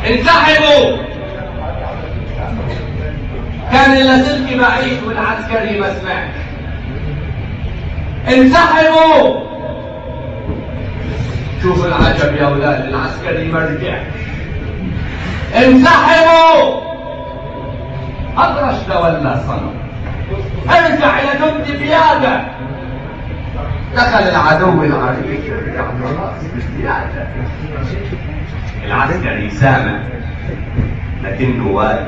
انسحبوا كان اللاسلكي بعيد والعسكري ما سمعش انسحبوا شوف العجب يا اولاد العسكري ما رجعش انسحبوا اطرش تولى صنم ارجع الى جند بياده دخل العدو العريش يعني راس بالزياده العسكري سامع لكنه واقف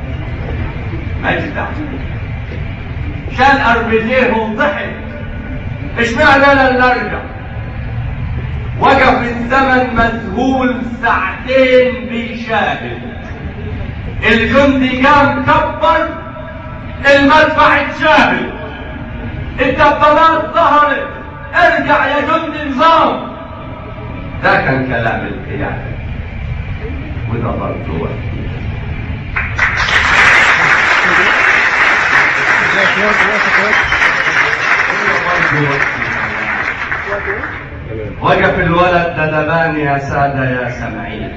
مجدع شال اربجيه وضحك اشمعنى انا اللي ارجع وقف الزمن مذهول ساعتين بيشاهد الجندي قام كبر المدفع اتشاهد الدبابات ظهرت ارجع يا جندي نظام ده كان كلام القيادة وده برضه وقت وقف الولد دبان يا سادة يا سمعين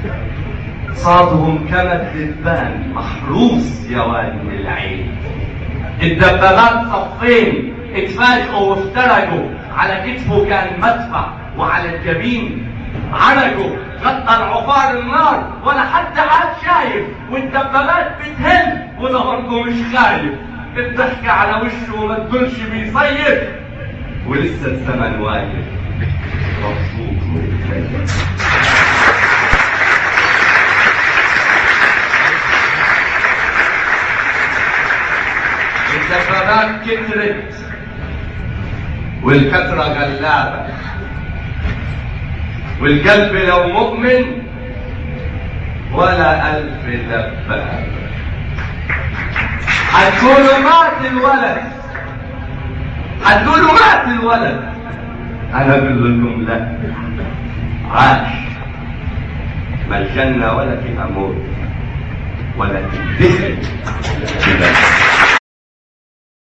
صادهم كما الدبان محروس يا والد العين الدبابات صفين اتفاجئوا وافترقوا على كتفه كان مدفع وعلى الجبين عرجوا غطى العفار النار ولا حتى عاد شايف والدبابات بتهل وده برضه مش خايف الضحكة على وشه وما تقولش بيصيف ولسه الزمن واقف مبسوط ومتكيف الدبابات كترت والكثرة غلابة والقلب لو مؤمن ولا ألف دبابة هتقولوا مات الولد هتقولوا مات الولد أنا بقول لهم لا عاش ما الجنة ولا فيها موت ولا تدخل